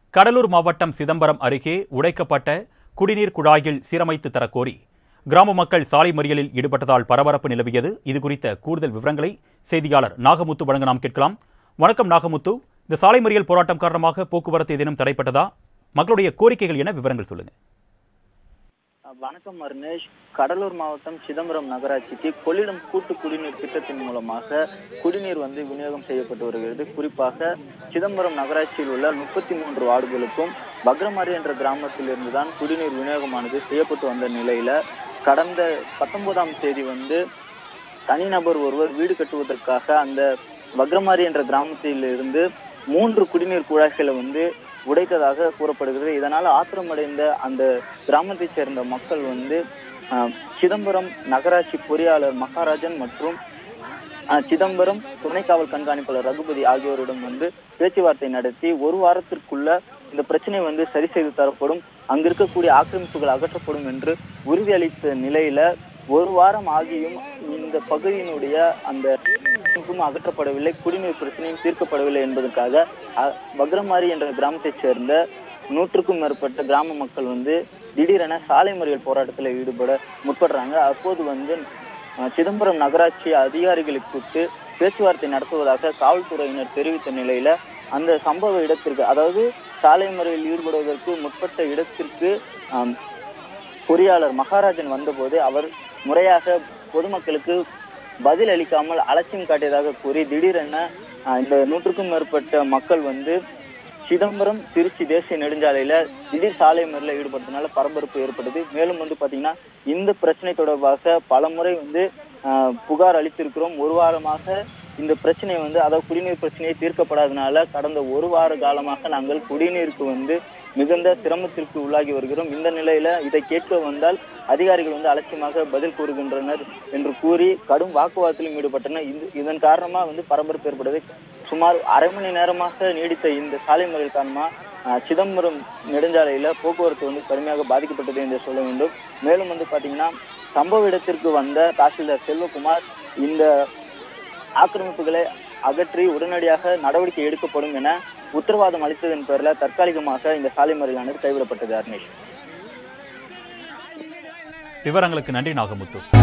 கடலூர் மாவட்டம் சிதம்பரம் அருகே உடைக்கப்பட்ட குடிநீர் குழாயில் சீரமைத்து தரக்கோரி கிராம மக்கள் சாலை மறியலில் ஈடுபட்டதால் பரபரப்பு நிலவியது இது குறித்த கூடுதல் விவரங்களை செய்தியாளர் நாகமுத்து வழங்க நாம் கேட்கலாம் வணக்கம் நாகமுத்து இந்த சாலை மறியல் போராட்டம் காரணமாக போக்குவரத்து ஏதேனும் தடைப்பட்டதா மக்களுடைய கோரிக்கைகள் என விவரங்கள் சொல்லுங்க வணக்கம் அருணேஷ் கடலூர் மாவட்டம் சிதம்பரம் நகராட்சிக்கு கொள்ளிடம் கூட்டு குடிநீர் திட்டத்தின் மூலமாக குடிநீர் வந்து விநியோகம் செய்யப்பட்டு வருகிறது குறிப்பாக சிதம்பரம் நகராட்சியில் உள்ள முப்பத்தி மூன்று வார்டுகளுக்கும் பக்ரமாரி என்ற கிராமத்தில் இருந்துதான் குடிநீர் விநியோகமானது செய்யப்பட்டு வந்த நிலையில கடந்த பத்தொன்பதாம் தேதி வந்து தனிநபர் ஒருவர் வீடு கட்டுவதற்காக அந்த வக்ரமாரி என்ற கிராமத்தில் இருந்து மூன்று குடிநீர் குழாய்களை வந்து உடைத்ததாக கூறப்படுகிறது இதனால் ஆத்திரமடைந்த அந்த கிராமத்தைச் சேர்ந்த மக்கள் வந்து ஆஹ், சிதம்பரம் நகராட்சி பொறியாளர் மகாராஜன் மற்றும் ஆஹ், சிதம்பரம் துணை காவல் கண்காணிப்பாளர் ரகுபதி ஆகியோரிடம் வந்து பேச்சுவார்த்தை நடத்தி ஒரு வாரத்திற்குள்ள இந்த பிரச்சனை வந்து சரி செய்து தரப்படும் அங்க இருக்கக்கூடிய ஆக்கிரமிப்புகள் அகற்றப்படும் என்று உறுதியளித்த நிலையில ஒரு வாரம் ஆகியும் இந்த பகுதியினுடைய அந்த ஆக்கிரமிப்பும் அகற்றப்படவில்லை குடிநீர் பிரச்சனையும் தீர்க்கப்படவில்லை என்பதற்காக அ- பக்ரமாரி என்ற கிராமத்தைச் சேர்ந்த நூற்றுக்கும் மேற்பட்ட கிராம மக்கள் வந்து திடீரென சாலை மறியல் போராட்டத்தில் ஈடுபட முற்படுறாங்க அப்போது வந்து அஹ், சிதம்பரம் நகராட்சி அதிகாரிகளை கூப்பிட்டு பேச்சுவார்த்தை நடத்துவதாக காவல்துறையினர் தெரிவித்த நிலையில அந்த சம்பவ இடத்திற்கு அதாவது சாலை மறியலில் ஈடுபடுவதற்கு முற்பட்ட இடத்திற்கு ஆம், பொறியாளர் மகாராஜன் வந்தபோது அவர் முறையாக பொதுமக்களுக்கு பதில் அளிக்காமல் அலட்சியம் காட்டியதாக கூறி திடீரென ஆஹ், இந்த நூற்றுக்கும் மேற்பட்ட மக்கள் வந்து சிதம்பரம் திருச்சி தேசிய நெடுஞ்சாலையில திடீர் சாலை மறியல ஈடுபட்டதுனால பரபரப்பு ஏற்பட்டது மேலும் வந்து பாத்தீங்கன்னா இந்த பிரச்சனை தொடர்பாக பலமுறை வந்து ஆஹ், புகார் அளித்திருக்கிறோம் ஒரு வாரமாக இந்த பிரச்சனை வந்து அதாவது குடிநீர் பிரச்சனையை தீர்க்கப்படாதனால கடந்த ஒரு வார காலமாக நாங்கள் குடிநீருக்கு வந்து மிகுந்த சிரமத்திற்கு உள்ளாகி வருகிறோம் இந்த நிலையில இதை கேட்க வந்தால் அதிகாரிகள் வந்து அலட்சியமாக பதில் கூறுகின்றனர் என்று கூறி கடும் வாக்குவாதத்திலும் ஈடுபட்டனர் இந்த- இதன் காரணமா வந்து பரபரப்பு ஏற்பட்டது சுமார் அரை மணி நேரமாக நீடித்த இந்த சாலை மறியல் காரணமா அஹ், சிதம்பரம் நெடுஞ்சாலையில போக்குவரத்து வந்து கடுமையாக பாதிக்கப்பட்டது என்று சொல்ல வேண்டும் மேலும் வந்து பாத்தீங்கன்னா சம்பவ இடத்திற்கு வந்த தாசில்தார் செல்வகுமார் இந்த ஆக்கிரமிப்புகளை அகற்றி உடனடியாக நடவடிக்கை எடுக்கப்படும் என உத்தரவாதம் அளித்ததன் பேரில் தற்காலிகமாக இந்த சாலை மறியலானது கைவிடப்பட்டது அர்னேஷ் விவரங்களுக்கு நன்றி நாகமுத்து